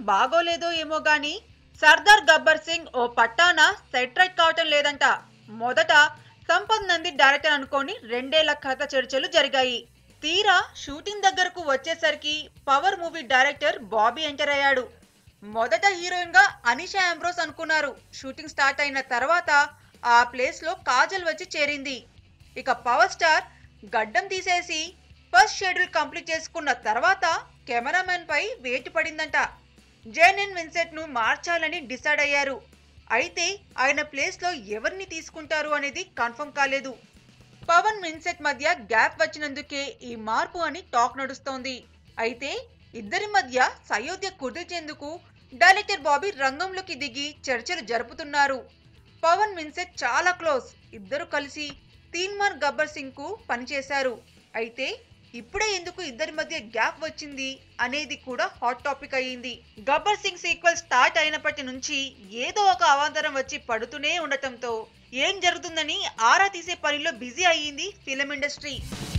బాగోలేదో ఏమో గాని సర్దార్ గబ్బర్ సింగ్ ఓ పట్టాన సెట్రైట్ కావటం లేదంట మొదట సంపత్ నంది డైరెక్టర్ అనుకొని రెండేళ్ల కథ చర్చలు జరిగాయి తీరా షూటింగ్ దగ్గరకు వచ్చేసరికి Power movie director Bobby enter అయ్యాడు మొదట హీరోయిన్ గా అనిషా ఆంబ్రోస్ అనుకున్నారు షూటింగ్ స్టార్ట్ అయిన తర్వాత ఆ ప్లేస్ లో కాజల్ వచ్చి చేరింది ఇక పవర్ స్టార్ గడ్డం తీసేసి ఫస్ట్ షెడ్యూల్ కంప్లీట్ చేసుకున్న తర్వాత కెమెరామెన్ పై వేటు పడిందంట జేనెన్ విన్సెంట్ ను మార్చాలని డిసైడ్ అయ్యారు అయితే ఆయన ప్లేస్ లో ఎవరిని తీసుకుంటారు అనేది కన్ఫర్మ్ కాలేదు పవన్ విన్సెంట్ మధ్య గ్యాప్ వచ్చినందుకే ఈ మార్పు అని టాక్ నడుస్తోంది అయితే ఇద్దరి మధ్య సయోధ్య కుదిర్చేందుకు డైరెక్టర్ బాబీ రంగంలోకి దిగి చర్చలు జరుపుతున్నారు పవన్ విన్సెంట్ చాలా క్లోజ్ ఇద్దరు కలిసి తీన్మార్ గబ్బర్ సింగ్ కు పనిచేశారు అయితే ఇప్పుడే ఎందుకు ఇద్దరి మధ్య గ్యాప్ వచ్చింది అనేది కూడా హాట్ టాపిక్ అయ్యింది గబ్బర్ సింగ్ సీక్వెల్ స్టార్ట్ అయినప్పటి నుంచి ఏదో ఒక అవాంతరం వచ్చి పడుతూనే ఉండటంతో ఏం జరుగుతుందని ఆరా తీసే పనిలో బిజీ అయ్యింది ఫిలిం ఇండస్ట్రీ